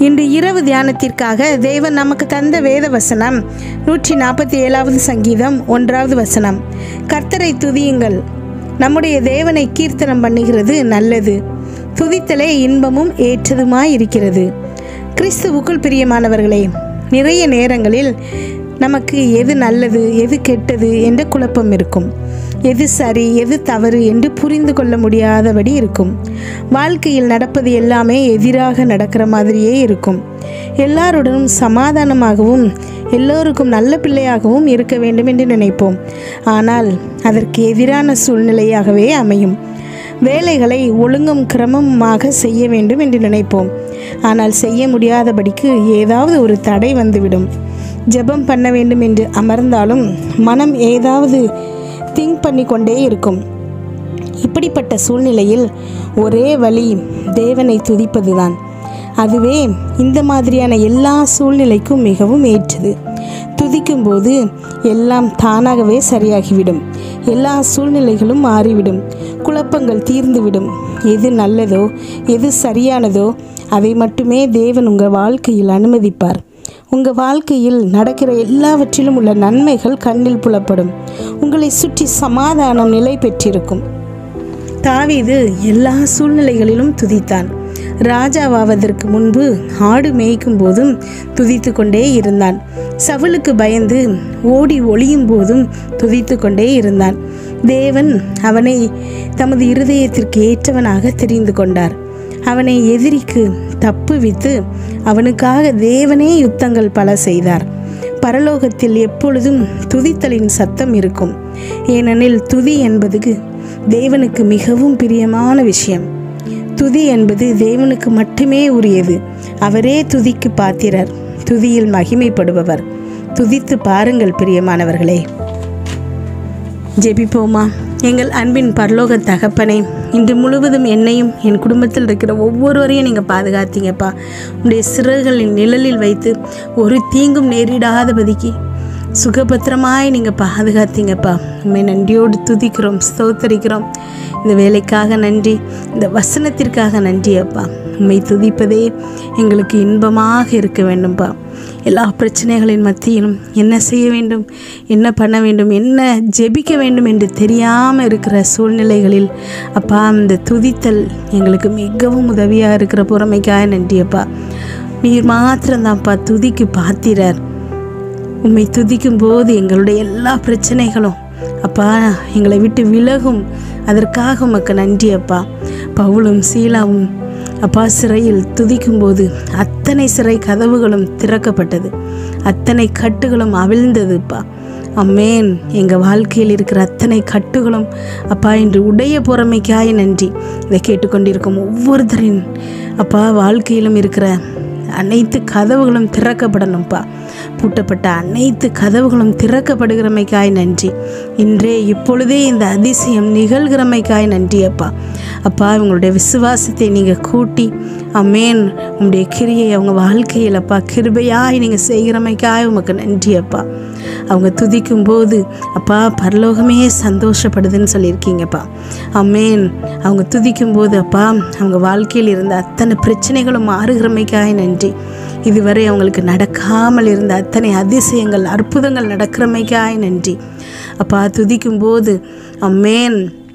இன்று இரவு தியானத்திற்காக தேவன் நமக்கு தந்த வேத வசனம் நூற்றி நாற்பத்தி ஏழாவது சங்கீதம் ஒன்றாவது வசனம் கர்த்தரை துதியுங்கள் நம்முடைய தேவனை கீர்த்தனம் பண்ணுகிறது நல்லது துதித்தலே இன்பமும் ஏற்றதுமாய் இருக்கிறது கிறிஸ்துவுக்குள் பிரியமானவர்களே நிறைய நேரங்களில் நமக்கு எது நல்லது எது கெட்டது என்ற குழப்பம் இருக்கும் எது சரி எது தவறு என்று புரிந்து கொள்ள முடியாதபடி இருக்கும் வாழ்க்கையில் நடப்பது எல்லாமே எதிராக நடக்கிற மாதிரியே இருக்கும் எல்லாருடனும் சமாதானமாகவும் எல்லோருக்கும் நல்ல பிள்ளையாகவும் இருக்க வேண்டும் என்று நினைப்போம் ஆனால் அதற்கு எதிரான சூழ்நிலையாகவே அமையும் வேலைகளை ஒழுங்கும் கிரமமாக செய்ய வேண்டும் என்று நினைப்போம் ஆனால் செய்ய முடியாதபடிக்கு ஏதாவது ஒரு தடை வந்துவிடும் ஜெபம் பண்ண வேண்டும் என்று அமர்ந்தாலும் மனம் ஏதாவது திங்க் பண்ணி கொண்டே இருக்கும் இப்படிப்பட்ட சூழ்நிலையில் ஒரே வழி தேவனை துதிப்பதுதான் அதுவே இந்த மாதிரியான எல்லா சூழ்நிலைக்கும் மிகவும் ஏற்றது துதிக்கும்போது எல்லாம் தானாகவே சரியாகிவிடும் எல்லா சூழ்நிலைகளும் மாறிவிடும் குழப்பங்கள் தீர்ந்துவிடும் எது நல்லதோ எது சரியானதோ அதை மட்டுமே தேவன் உங்கள் வாழ்க்கையில் அனுமதிப்பார் உங்கள் வாழ்க்கையில் நடக்கிற எல்லாவற்றிலும் உள்ள நன்மைகள் கண்ணில் புலப்படும் உங்களை சுற்றி சமாதானம் நிலை பெற்றிருக்கும் தாவீது எல்லா சூழ்நிலைகளிலும் துதித்தான் ராஜாவாவதற்கு முன்பு ஆடு மேய்க்கும் போதும் துதித்து கொண்டே இருந்தான் சவுலுக்கு பயந்து ஓடி ஒளியும் போதும் துதித்து கொண்டே இருந்தான் தேவன் அவனை தமது இருதயத்திற்கு ஏற்றவனாக தெரிந்து கொண்டார் அவனை எதிரிக்கு தப்புவித்து அவனுக்காக தேவனே யுத்தங்கள் பல செய்தார் பரலோகத்தில் எப்பொழுதும் துதித்தலின் சத்தம் இருக்கும் ஏனெனில் துதி என்பது தேவனுக்கு மிகவும் பிரியமான விஷயம் துதி என்பது தேவனுக்கு மட்டுமே உரியது அவரே துதிக்கு பாத்திரர் துதியில் மகிமைப்படுபவர் துதித்து பாருங்கள் பிரியமானவர்களே ஜெபிப்போமா எங்கள் அன்பின் பரலோக தகப்பனே இன்று முழுவதும் என்னையும் என் குடும்பத்தில் இருக்கிற ஒவ்வொருவரையும் நீங்கள் பாதுகாத்தீங்கப்பா உடைய சிறகுகளின் நிழலில் வைத்து ஒரு தீங்கும் நேரிடாதபதிக்கு சுகபத்திரமாய் நீங்கள் பாதுகாத்தீங்கப்பா உண்மை நன்றியோடு துதிக்கிறோம் ஸ்தோத்தரிக்கிறோம் இந்த வேலைக்காக நன்றி இந்த வசனத்திற்காக நன்றி அப்பா உண்மை துதிப்பதே எங்களுக்கு இன்பமாக இருக்க வேண்டும்ப்பா எல்லா பிரச்சனைகளின் மத்தியிலும் என்ன செய்ய வேண்டும் என்ன பண்ண வேண்டும் என்ன ஜெபிக்க வேண்டும் என்று தெரியாமல் இருக்கிற சூழ்நிலைகளில் அப்பா இந்த துதித்தல் எங்களுக்கு மிகவும் உதவியாக இருக்கிற பொறுமைக்காக நன்றி அப்பா நீர் மாத்திரம்தான்ப்பா துதிக்கு பாத்திரர் உம்மை துதிக்கும் போது எங்களுடைய எல்லா பிரச்சனைகளும் அப்பா எங்களை விட்டு விலகும் அதற்காக உமக்கு நன்றி அப்பா பவுலும் சீலாவும் அப்பா சிறையில் துதிக்கும்போது அத்தனை சிறை கதவுகளும் திறக்கப்பட்டது அத்தனை கட்டுகளும் அவிழ்ந்ததுப்பா அம்மேன் எங்கள் வாழ்க்கையில் இருக்கிற அத்தனை கட்டுகளும் அப்பா இன்று உடைய பொறாமைக்காய் நன்றி இதை கேட்டுக்கொண்டிருக்கும் ஒவ்வொருத்தரின் அப்பா வாழ்க்கையிலும் இருக்கிற அனைத்து கதவுகளும் திறக்கப்படணும்ப்பா பூட்டப்பட்ட அனைத்து கதவுகளும் திறக்கப்படுகிறமைக்காய் நன்றி இன்றே இப்பொழுதே இந்த அதிசயம் நிகழ்கிறமைக்காய் நன்றி அப்பா அப்பா இவங்களுடைய விசுவாசத்தை நீங்கள் கூட்டி அம்மேன் உங்களுடைய கிரியை அவங்க வாழ்க்கையில் அப்பா கிருபையாய் நீங்கள் செய்கிறமைக்காய் உமக்கு நன்றி அப்பா அவங்க துதிக்கும் போது அப்பா பரலோகமே சந்தோஷப்படுதுன்னு சொல்லியிருக்கீங்கப்பா அம்மேன் அவங்க துதிக்கும் போது அப்பா அவங்க வாழ்க்கையில் இருந்த அத்தனை பிரச்சனைகளும் மாறுகிறமைக்காய் நன்றி இதுவரை அவங்களுக்கு நடக்காமல் இருந்த அத்தனை அதிசயங்கள் அற்புதங்கள் நடக்கிறமைக்காய் நன்றி அப்பா துதிக்கும் போது அம்மேன்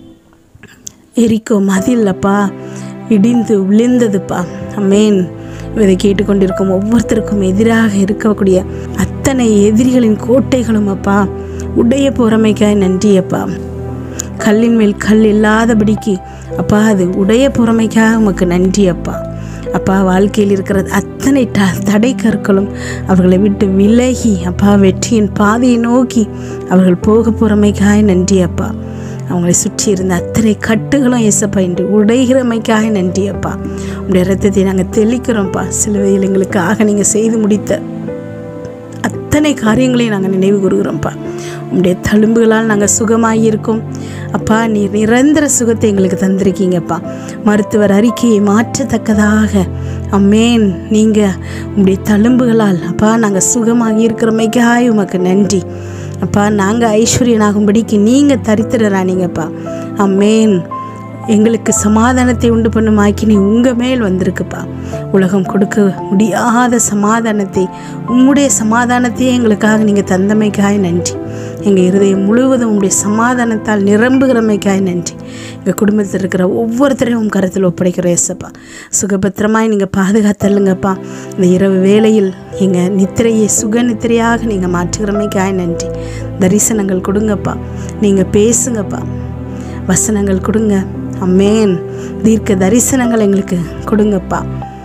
எரிக்கோ மதில் அப்பா இடிந்து விழுந்ததுப்பா அம்மேன் இதை கேட்டுக்கொண்டிருக்கும் ஒவ்வொருத்தருக்கும் எதிராக இருக்கக்கூடிய அத்தனை எதிரிகளின் கோட்டைகளும் அப்பா உடைய பொறாமைக்காய் நன்றி அப்பா கல்லின் மேல் கல் இல்லாதபடிக்கு அப்பா அது உடைய பொறாமைக்காக உமக்கு நன்றி அப்பா அப்பா வாழ்க்கையில் இருக்கிற அத்தனை ட தடை கற்களும் அவர்களை விட்டு விலகி அப்பா வெற்றியின் பாதையை நோக்கி அவர்கள் போக பொறாமைக்காய் நன்றி அப்பா அவங்களை சுற்றி இருந்த அத்தனை கட்டுகளும் ஏசப்பா இன்று உடைகிறமைக்காக நன்றி அப்பா உடைய ரத்தத்தை நாங்கள் தெளிக்கிறோம்ப்பா சிலுவையில் எங்களுக்காக நீங்கள் செய்து முடித்த அத்தனை காரியங்களையும் நாங்கள் நினைவு கூறுகிறோம்ப்பா உங்களுடைய தழும்புகளால் நாங்கள் சுகமாகியிருக்கோம் அப்பா நீ நிரந்தர சுகத்தை எங்களுக்கு தந்திருக்கீங்கப்பா மருத்துவர் அறிக்கையை மாற்றத்தக்கதாக அம்மேன் நீங்கள் உங்களுடைய தழும்புகளால் அப்பா நாங்கள் சுகமாகி இருக்கிறமைக்காய் உமக்கு நன்றி அப்பா நாங்கள் ஐஸ்வர்யனாகும்படிக்கு நீங்கள் தரித்திரரானீங்கப்பா அம்மேன் எங்களுக்கு சமாதானத்தை உண்டு பண்ணும் ஆக்கினி உங்கள் மேல் வந்திருக்குப்பா உலகம் கொடுக்க முடியாத சமாதானத்தை உம்முடைய சமாதானத்தையே எங்களுக்காக நீங்கள் தந்தமைக்காய் நன்றி எங்கள் இருதயம் முழுவதும் உங்களுடைய சமாதானத்தால் நிரம்புகிறமைக்காய் நன்றி எங்கள் குடும்பத்தில் இருக்கிற ஒவ்வொருத்தரையும் உம் கருத்தில் ஒப்படைக்கிற ஏசப்பா சுகபத்திரமாய் நீங்கள் பாதுகாத்தல்லுங்கப்பா இந்த இரவு வேளையில் எங்கள் நித்திரையை சுக நித்திரையாக நீங்கள் மாற்றுகிறமைக்காய் நன்றி தரிசனங்கள் கொடுங்கப்பா நீங்கள் பேசுங்கப்பா வசனங்கள் கொடுங்க அம்மேன் தீர்க்க தரிசனங்கள் எங்களுக்கு கொடுங்கப்பா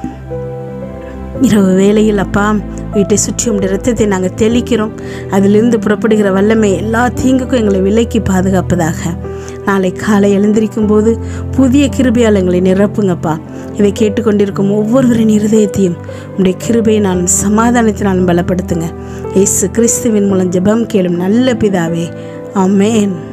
இரவு வேளையில் அப்பா வீட்டை சுற்றி உடைய ரத்தத்தை நாங்கள் தெளிக்கிறோம் அதிலிருந்து புறப்படுகிற வல்லமை எல்லா தீங்குக்கும் எங்களை விலைக்கு பாதுகாப்பதாக நாளை காலை எழுந்திருக்கும் போது புதிய கிருபையால் எங்களை நிரப்புங்கப்பா இதை கேட்டுக்கொண்டிருக்கும் ஒவ்வொருவரின் இருதயத்தையும் உடைய கிருபையினாலும் சமாதானத்தினாலும் பலப்படுத்துங்க இயேசு கிறிஸ்துவின் மூலம் ஜெபம் கேளும் நல்ல பிதாவே ஆமென்